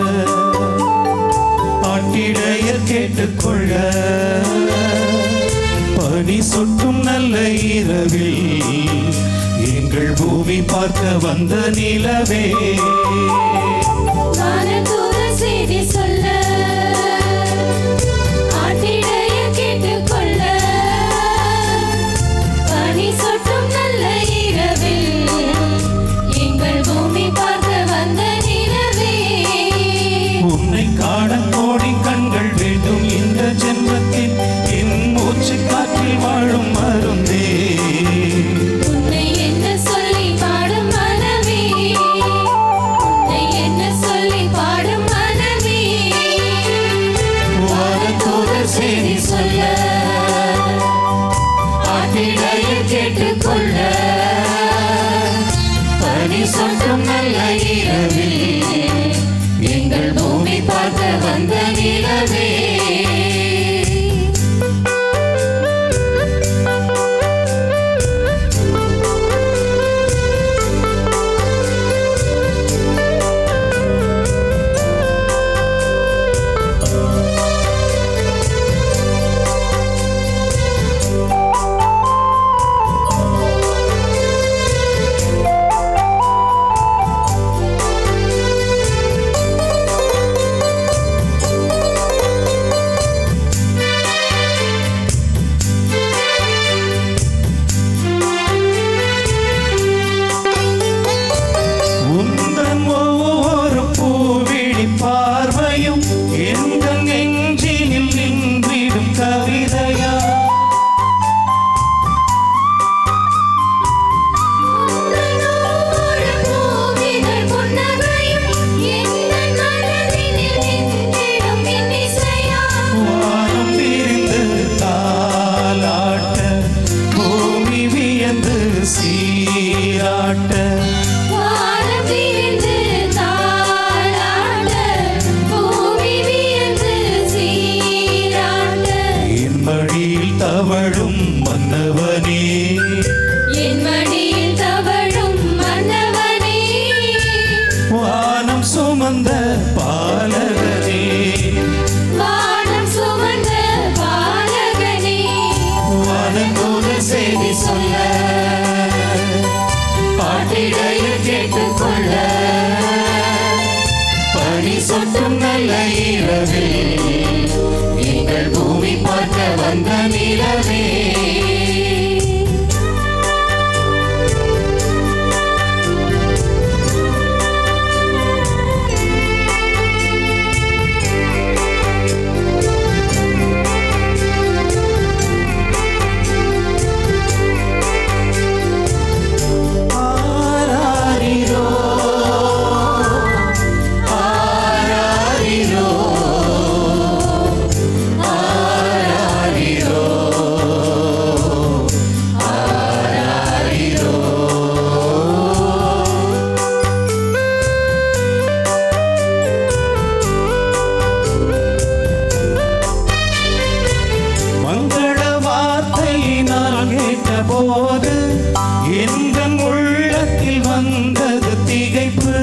ஆட்டிடையர் கேட்டுக்கொள்ள பனி சொட்டும் நல்ல இரவில் எங்கள் பூமி பார்க்க வந்த நிலவே வானதூதர் செய்தி சொல்ல ஆட்டிடையர் கேட்டுக்கொள்ள பனி சொட்டும் நல்ல இரவில் எங்கள் பூமி பார்க்க வந்த நிலவே உன்னை காண கோடி கண்கள் வேண்டும் இந்த ஜென்மத்தில் என் மூச்சு காற்றில் வாழும் மருந்தே உன்னை என்ன சொல்லி பாடும் மனமே உன்னை என்ன சொல்லி பாடும் மனமே வானதூதர் செய்தி சொல்ல ஆட்டிடையர் கேட்டுக்கொள்ள பனி சொட்டும் நல்ல இரவில் எங்கள் பூமி பார்க்க வந்த நிலவே உந்தன் ஒவ்வொரு பூவிழி பார்வையும் எந்த நெஞ்சினில் நின்றிடும் கவிதையா உன்னோடு பூவிதழ் புன்னகையும் எந்தன் மனதினில் நின்றிடும் இன்னிசையா வானம் விரிந்து தாலாட்ட பூமி வியந்து சீராட்ட வானம் விரிந்து தாளாட்ட பூமி வியந்து சீராட்ட என் மடியில் தவழும் மன்னவனே என் மடியில் தவழும் மன்னவனே வானம் சுமந்த பாலகனே வானம் சுமந்த பாலகனே வானதூத செய்தி சொல்ல பாட்டிடைய கேட்டுக்கொள்ள பனி சொட்டும் நல்ல இரவில் எங்கள் பூமி பார்க்க வந்த நிலவே ஆராரிரோ ஆராரிரோ ஆராரிரோ ஆராரிரோ மங்கள வார்த்தை நான் கேட்ட போது எந்த உள்ளத்தில் வந்தது திகைப்பு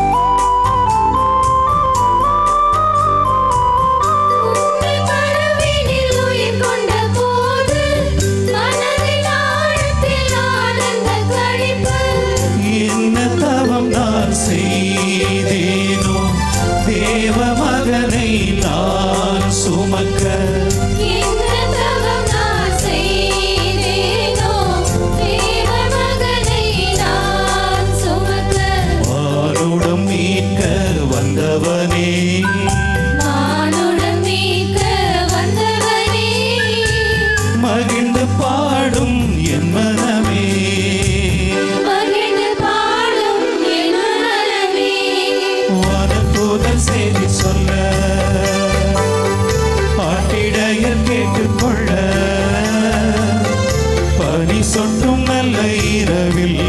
உன்னை மனதினில் உயிர் கொண்ட போது மனதின் ஆழத்தில் ஆனந்த களிப்பு என்ன தவம் நான் செய்தேனோ தேவ மகனை நான் சுமக்க என்ன தவம் நான் செய்தேனோ தேவ மகனை நான் சுமக்க வானுடம் மீட்க வந்தவனே நானுடன் மீட்க வந்தவனே மகிழ்ந்து பாடும் என் மனமே மகிழ்ந்து பாடும் என் மனமே வானதூதர் செய்தி சொல்ல பாட்டிடையர் கேட்டுக்கொள்ள பனி சொட்டும் நல்ல இரவில்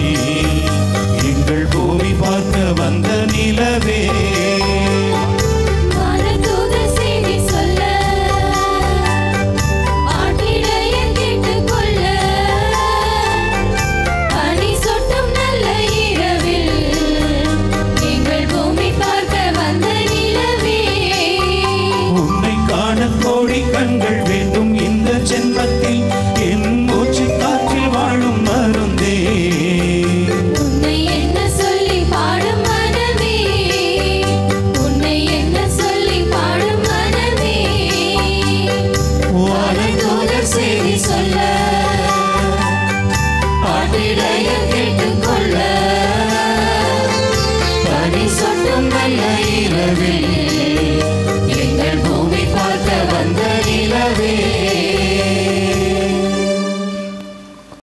எங்கள் பூமி பார்க்க வந்த நிலவே மன நிலவே